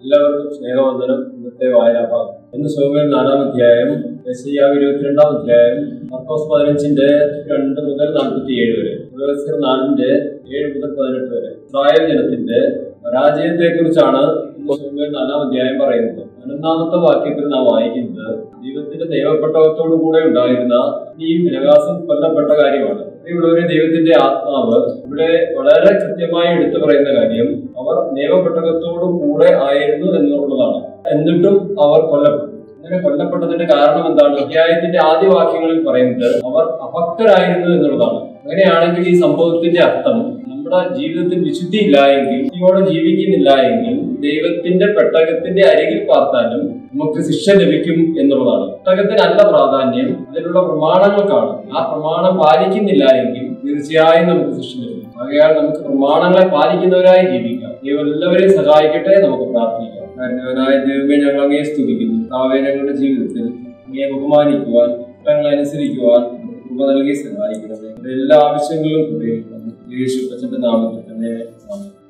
എല്ലാവർക്കും സ്നേഹവന്ദനം ഇന്നത്തെ വായനാഭാഗം ഇന്ന് സോമേൽ നാലാം അധ്യായം എസിയാവ് ഇരുപത്തിരണ്ടാം അധ്യായം മർക്കോസ് പതിനഞ്ചിന്റെ രണ്ട് മുതൽ നാൽപ്പത്തിയേഴ് വരെ ഉലകസ്കർ നാലിന്റെ ഏഴ് മുതൽ പതിനെട്ട് വരെ ഇസ്രായേൽ ജനത്തിന്റെ പരാജയത്തെ കുറിച്ചാണ് ഇന്ന് സോമേൽ നാലാം അധ്യായം പറയുന്നത് പതിനൊന്നാമത്തെ വാക്യത്തിൽ നാം വായിക്കുന്നത് ദൈവത്തിന്റെ ദൈവപ്പെട്ടവത്തോടു കൂടെ ഉണ്ടായിരുന്ന ഈ വിനകാസം കൊല്ലപ്പെട്ട കാര്യമാണ് ഇവിടെയൊരു ദൈവത്തിന്റെ ആത്മാവ് ഇവിടെ വളരെ കൃത്യമായി എടുത്തു പറയുന്ന കാര്യം അവർ നിയമപ്പെട്ടകത്തോടു കൂടെ ആയിരുന്നു എന്നുള്ളതാണ് എന്നിട്ടും അവർ കൊല്ലപ്പെട്ടു അങ്ങനെ കൊല്ലപ്പെട്ടതിന്റെ കാരണം എന്താണ് അധ്യായത്തിന്റെ ആദ്യ വാക്യങ്ങളിൽ പറയുന്നത് അവർ അഭക്തരായിരുന്നു എന്നുള്ളതാണ് അങ്ങനെയാണെങ്കിൽ ഈ സംഭവത്തിന്റെ അർത്ഥം നമ്മുടെ ജീവിതത്തിൽ വിശുദ്ധി ഇല്ല എങ്കിൽ വിശുദ്ധിയോടെ ജീവിക്കുന്നില്ല എങ്കിൽ ദൈവത്തിന്റെ പെട്ടകത്തിന്റെ അരികിൽ പാർത്താലും നമുക്ക് ശിക്ഷ ലഭിക്കും എന്നുള്ളതാണ് പെട്ടകത്തിനല്ല പ്രാധാന്യം അതിലുള്ള പ്രമാണങ്ങൾക്കാണ് ആ പ്രമാണം പാലിക്കുന്നില്ല എങ്കിൽ തീർച്ചയായും നമുക്ക് ശിക്ഷ ലഭിക്കും ആകയാൽ നമുക്ക് പ്രമാണങ്ങളെ പാലിക്കുന്നവരായി ജീവിക്കാം ദൈവം എല്ലാവരെയും സഹായിക്കട്ടെ നമുക്ക് പ്രാർത്ഥിക്കാം കാരണവനായ ദൈവമേ ഞങ്ങൾ അങ്ങേ സ്തുതിക്കുന്നു താവേ ഞങ്ങളുടെ ജീവിതത്തിൽ അങ്ങേ ബഹുമാനിക്കുവാൻ ചട്ടങ്ങളെ അനുസരിക്കുവാൻ കൃപ നൽകി സഹായിക്കണമേ എല്ലാ ആവശ്യങ്ങളും കൂടെ യേശു അച്ഛന്റെ നാമത്തിൽ തന്നെ ആമേൻ.